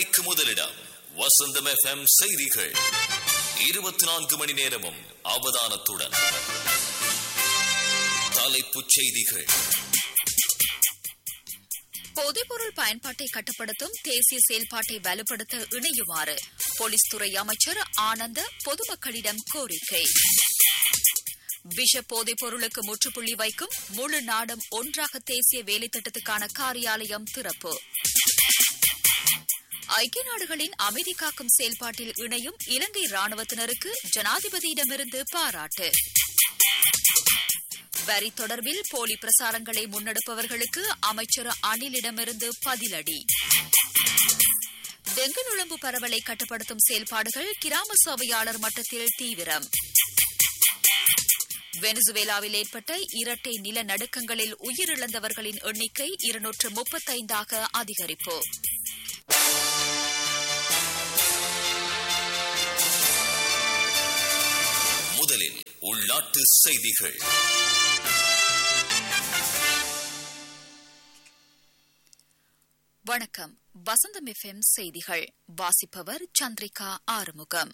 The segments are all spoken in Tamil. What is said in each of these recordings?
மணிக்கு முதலிடம் வசந்தம் எஃப்எம் செய்திகள் இருபத்தி நான்கு மணி நேரமும் அவதானத்துடன் தலைப்புச் செய்திகள் போதைப்பொருள் பயன்பாட்டை கட்டுப்படுத்தும் தேசிய செயல்பாட்டை வலுப்படுத்த இணையுமாறு போலீஸ் துறை அமைச்சர் ஆனந்த பொதுமக்களிடம் கோரிக்கை விஷ போதைப் பொருளுக்கு முற்றுப்புள்ளி வைக்கும் முழு நாடும் ஒன்றாக தேசிய வேலை திட்டத்துக்கான காரியாலயம் திறப்பு ஐக்கிய நாடுகளின் அமைதி காக்கும் செயல்பாட்டில் இணையும் இலங்கை ராணுவத்தினருக்கு ஜனாதிபதியிடமிருந்து பாராட்டு வரி தொடர்பில் போலி பிரசாரங்களை முன்னெடுப்பவர்களுக்கு அமைச்சர் அனிலிடமிருந்து பதிலடி டெங்கு நுழம்பு பரவலை கட்டுப்படுத்தும் செயல்பாடுகள் கிராம சபையாளர் மட்டத்தில் தீவிரம் வெனிசுவேலாவில் ஏற்பட்ட இரட்டை நிலநடுக்கங்களில் உயிரிழந்தவர்களின் எண்ணிக்கை இருநூற்று முப்பத்தைந்தாக அதிகரிப்பு முதலில் உள்நாட்டு செய்திகள் வணக்கம் வசந்தம் எஃப்எம் செய்திகள் வாசிப்பவர் சந்திரிகா ஆறுமுகம்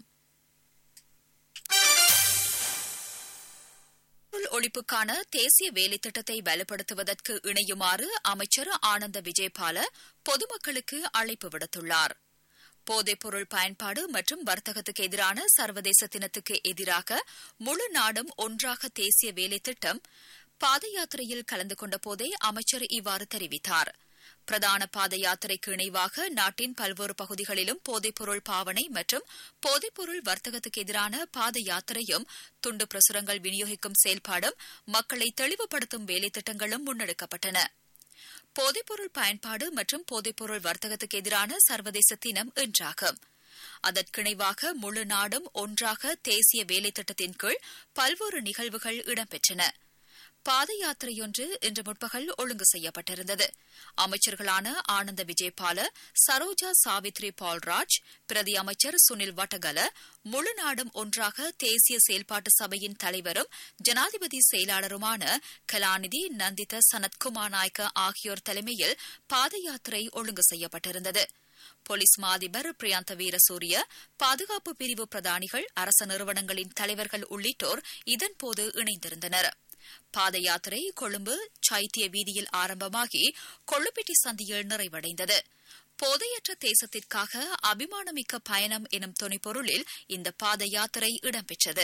போதைப்பொருள் ஒழிப்புக்கான தேசிய வேலை திட்டத்தை வலுப்படுத்துவதற்கு இணையுமாறு அமைச்சர் ஆனந்த விஜயபால பொதுமக்களுக்கு அழைப்பு விடுத்துள்ளார் போதைப்பொருள் பயன்பாடு மற்றும் வர்த்தகத்துக்கு எதிரான சர்வதேச தினத்துக்கு எதிராக முழு நாடும் ஒன்றாக தேசிய வேலை திட்டம் பாத யாத்திரையில் கலந்து கொண்ட போதே அமைச்சர் இவ்வாறு தெரிவித்தார் பிரதான பாத யாத்திரைக்கு இணைவாக நாட்டின் பல்வேறு பகுதிகளிலும் போதைப்பொருள் பாவனை மற்றும் போதைப்பொருள் வர்த்தகத்துக்கு எதிரான பாத யாத்திரையும் துண்டு பிரசுரங்கள் விநியோகிக்கும் செயல்பாடும் மக்களை தெளிவுபடுத்தும் வேலைத்திட்டங்களும் முன்னெடுக்கப்பட்டன போதைப்பொருள் பயன்பாடு மற்றும் போதைப்பொருள் வர்த்தகத்துக்கு எதிரான சர்வதேச தினம் இன்றாகும் அதற்கிணைவாக முழு நாடும் ஒன்றாக தேசிய வேலைத்திட்டத்தின் கீழ் பல்வேறு நிகழ்வுகள் இடம்பெற்றன பாத யாத்திரையொன்று இன்று முற்பகல் ஒழுங்கு செய்யப்பட்டிருந்தது அமைச்சர்களான ஆனந்த விஜயபால சரோஜா சாவித்ரி பால்ராஜ் பிரதி அமைச்சர் சுனில் வட்டகல முழு நாடும் ஒன்றாக தேசிய செயல்பாட்டு சபையின் தலைவரும் ஜனாதிபதி செயலாளருமான கலாநிதி நந்தித சனத்குமார் நாயக்க ஆகியோர் தலைமையில் பாத யாத்திரை ஒழுங்கு செய்யப்பட்டிருந்தது போலீஸ் மாதிபர் பிரியாந்த வீரசூரிய பாதுகாப்பு பிரிவு பிரதானிகள் அரச நிறுவனங்களின் தலைவர்கள் உள்ளிட்டோர் இதன்போது இணைந்திருந்தனா் பாத யாத்திரை கொழும்பு சைத்திய வீதியில் ஆரம்பமாகி கொள்ளுப்பட்டி சந்தியில் நிறைவடைந்தது போதையற்ற தேசத்திற்காக அபிமானமிக்க பயணம் எனும் துணைப்பொருளில் இந்த பாத யாத்திரை இடம்பெற்றது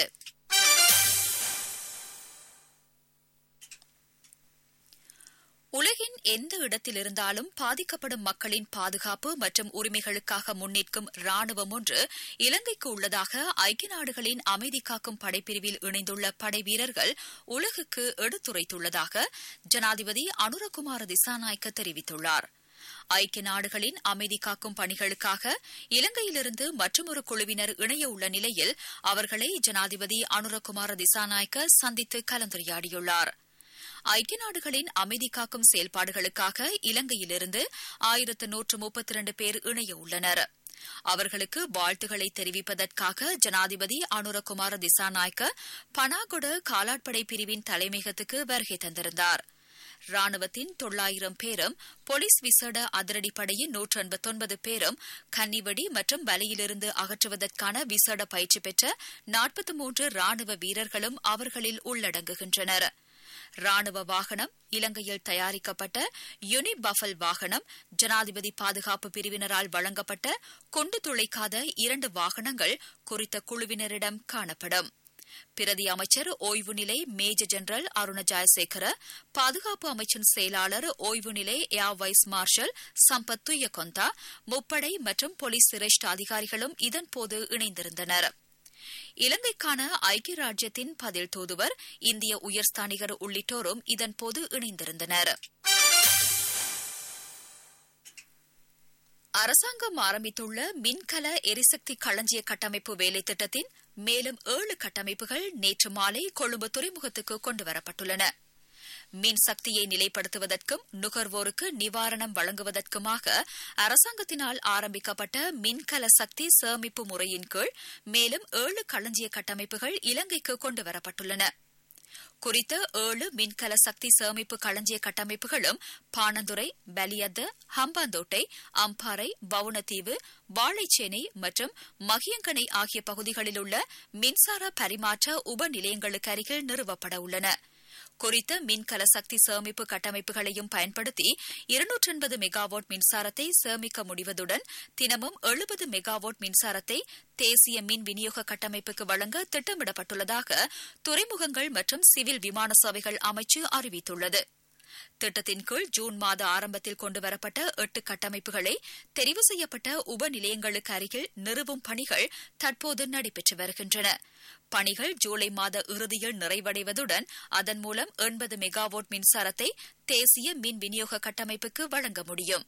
உலகின் எந்த இடத்திலிருந்தாலும் பாதிக்கப்படும் மக்களின் பாதுகாப்பு மற்றும் உரிமைகளுக்காக முன்னிற்கும் ராணுவம் ஒன்று இலங்கைக்கு உள்ளதாக ஐக்கிய நாடுகளின் அமைதி காக்கும் படைப்பிரிவில் இணைந்துள்ள படை வீரர்கள் உலகுக்கு எடுத்துரைத்துள்ளதாக ஜனாதிபதி அனுரகுமார திசாநாயக்க தெரிவித்துள்ளார் ஐக்கிய நாடுகளின் அமைதி காக்கும் பணிகளுக்காக இலங்கையிலிருந்து மற்றொரு குழுவினர் இணைய உள்ள நிலையில் அவர்களை ஜனாதிபதி அனுரகுமார திசாநாயக்க சந்தித்து கலந்துரையாடியுள்ளாா் ஐக்கிய நாடுகளின் அமைதி காக்கும் செயல்பாடுகளுக்காக இலங்கையிலிருந்து ஆயிரத்து நூற்று முப்பத்தி இரண்டு பேர் இணைய உள்ளனர் அவர்களுக்கு வாழ்த்துக்களை தெரிவிப்பதற்காக ஜனாதிபதி அனுரகுமார திசாநாயக்க பனாகொட காலாட்படை பிரிவின் தலைமையகத்துக்கு வருகை தந்திருந்தார் ராணுவத்தின் தொள்ளாயிரம் பேரும் போலீஸ் விசேட அதிரடிப்படையின் நூற்று எண்பத்தொன்பது பேரும் கன்னிவடி மற்றும் வலையிலிருந்து அகற்றுவதற்கான விசேட பயிற்சி பெற்ற நாற்பத்தி மூன்று ராணுவ வீரர்களும் அவர்களில் உள்ளடங்குகின்றனா் ராணுவ வாகனம் இலங்கையில் தயாரிக்கப்பட்ட யுனி பஃபல் வாகனம் ஜனாதிபதி பாதுகாப்பு பிரிவினரால் வழங்கப்பட்ட குண்டு துளைக்காத இரண்டு வாகனங்கள் குறித்த குழுவினரிடம் காணப்படும் பிரதி அமைச்சர் ஓய்வு நிலை மேஜர் ஜெனரல் அருண ஜெயசேகர பாதுகாப்பு அமைச்சின் செயலாளர் ஓய்வு நிலை air vice marshal Sampath Thuyyakontha முப்படை மற்றும் போலீஸ் சிரேஷ்ட அதிகாரிகளும் இதன்போது இணைந்திருந்தனா் இலங்கைக்கான ஐக்கிய ராஜ்யத்தின் பதில் தூதுவர் இந்திய உயர்ஸ்தானிகர் உள்ளிட்டோரும் இதன்போது இணைந்திருந்தனர் அரசாங்கம் ஆரம்பித்துள்ள மின்கல எரிசக்தி களஞ்சிய கட்டமைப்பு வேலை திட்டத்தின் மேலும் ஏழு கட்டமைப்புகள் நேற்று மாலை கொழும்பு துறைமுகத்துக்கு கொண்டுவரப்பட்டுள்ளன மின் சக்தியை நிலைப்படுத்துவதற்கும் நுகர்வோருக்கு நிவாரணம் வழங்குவதற்குமாக அரசாங்கத்தினால் ஆரம்பிக்கப்பட்ட மின்கல சக்தி சேமிப்பு முறையின் கீழ் மேலும் ஏழு களஞ்சிய கட்டமைப்புகள் இலங்கைக்கு கொண்டுவரப்பட்டுள்ளன குறித்த ஏழு மின்கல சக்தி சேமிப்பு களஞ்சிய கட்டமைப்புகளும் பாணந்துறை பலியத்த ஹம்பாந்தோட்டை அம்பாறை வவுணத்தீவு வாழைச்சேனை மற்றும் மகியங்கனை ஆகிய பகுதிகளில் உள்ள மின்சார பரிமாற்ற உப நிலையங்களுக்கு அருகில் நிறுவப்பட உள்ளன குறித்த மின்கல சக்தி சேமிப்பு கட்டமைப்புகளையும் பயன்படுத்தி இருநூற்றி எண்பது மெகாவாட் மின்சாரத்தை சேமிக்க முடிவதுடன் தினமும் எழுபது மெகாவாட் மின்சாரத்தை தேசிய மின் விநியோக கட்டமைப்புக்கு வழங்க திட்டமிடப்பட்டுள்ளதாக துறைமுகங்கள் மற்றும் சிவில் விமான சேவைகள் அமைச்சு அறிவித்துள்ளது திட்டத்தின் கீழ் ஜூன் மாத ஆரம்பத்தில் கொண்டுவரப்பட்ட எட்டு கட்டமைப்புகளை தெரிவு செய்யப்பட்ட உப நிலையங்களுக்கு அருகில் நிறுவும் பணிகள் தற்போது நடைபெற்று வருகின்றன பணிகள் ஜூலை மாத இறுதியில் நிறைவடைவதுடன் அதன் மூலம் எண்பது மெகாவாட் மின்சாரத்தை தேசிய மின் விநியோக கட்டமைப்புக்கு வழங்க முடியும்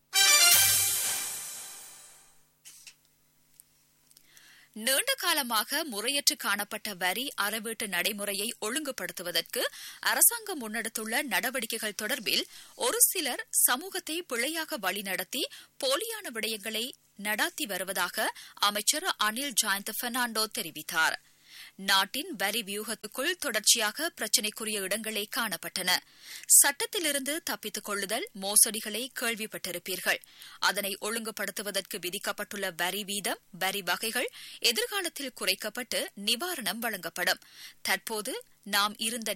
நீண்ட காலமாக முறையற்று காணப்பட்ட வரி அறவீட்டு நடைமுறையை ஒழுங்குபடுத்துவதற்கு அரசாங்கம் முன்னெடுத்துள்ள நடவடிக்கைகள் தொடர்பில் ஒரு சிலர் சமூகத்தை பிழையாக வழிநடத்தி போலியான விடயங்களை நடாத்தி வருவதாக அமைச்சர் அனில் ஜாயந்த் பெர்னாண்டோ தெரிவித்தார் நாட்டின் வரி வியூகத்துக்குள் தொடர்ச்சியாக பிரச்சினைக்குரிய இடங்களே காணப்பட்டன சட்டத்திலிருந்து தப்பித்துக் கொள்ளுதல் மோசடிகளை கேள்விப்பட்டிருப்பீர்கள் அதனை ஒழுங்குபடுத்துவதற்கு விதிக்கப்பட்டுள்ள வரி வீதம் வரி வகைகள் எதிர்காலத்தில் குறைக்கப்பட்டு நிவாரணம் வழங்கப்படும் தற்போது நாம் இருந்த